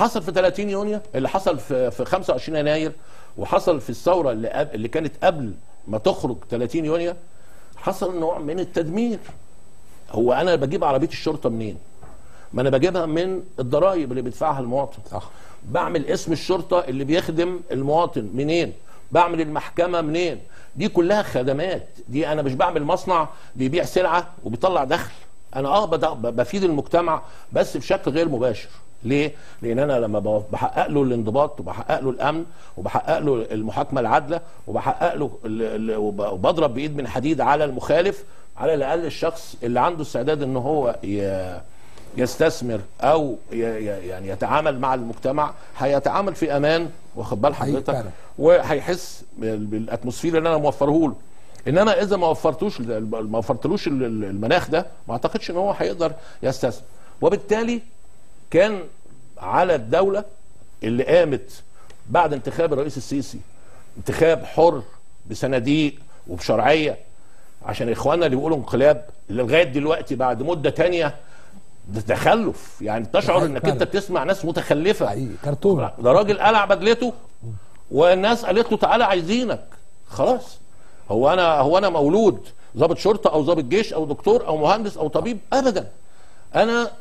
حصل في 30 يونيو اللي حصل في في 25 يناير وحصل في الثوره اللي قبل اللي كانت قبل ما تخرج 30 يونيو حصل نوع من التدمير هو انا بجيب عربيه الشرطه منين ما انا بجيبها من الضرائب اللي بيدفعها المواطن صح. بعمل اسم الشرطه اللي بيخدم المواطن منين بعمل المحكمه منين دي كلها خدمات دي انا مش بعمل مصنع بيبيع سلعه وبيطلع دخل انا اه بد- بفيد المجتمع بس بشكل غير مباشر ليه؟ لان انا لما ب- بحقق له الانضباط وبحقق له الامن وبحقق له المحاكمه العادله وبحقق له ال- ال- وب- وبضرب بايد من حديد على المخالف على الاقل الشخص اللي عنده استعداد ان هو ي- يستثمر او ي- ي- يعني يتعامل مع المجتمع هيتعامل في امان واخد بال حقيقي حضرتك فعلا. وهيحس بال- بالاتموسفير اللي انا موفره له انما اذا ما وفرتوش ما وفرتلوش ال- ال- المناخ ده ما اعتقدش ان هو هيقدر يستثمر وبالتالي كان على الدوله اللي قامت بعد انتخاب الرئيس السيسي انتخاب حر بصناديق وبشرعيه عشان اخواننا اللي بيقولوا انقلاب اللي لغايه دلوقتي بعد مده تانية ده تخلف يعني تشعر حقيقي انك فعلا. انت بتسمع ناس متخلفه حقيقي كرتون ده راجل قلع بدلته والناس قالت له تعالى عايزينك خلاص هو انا هو انا مولود ضابط شرطه او ضابط جيش او دكتور او مهندس او طبيب ابدا انا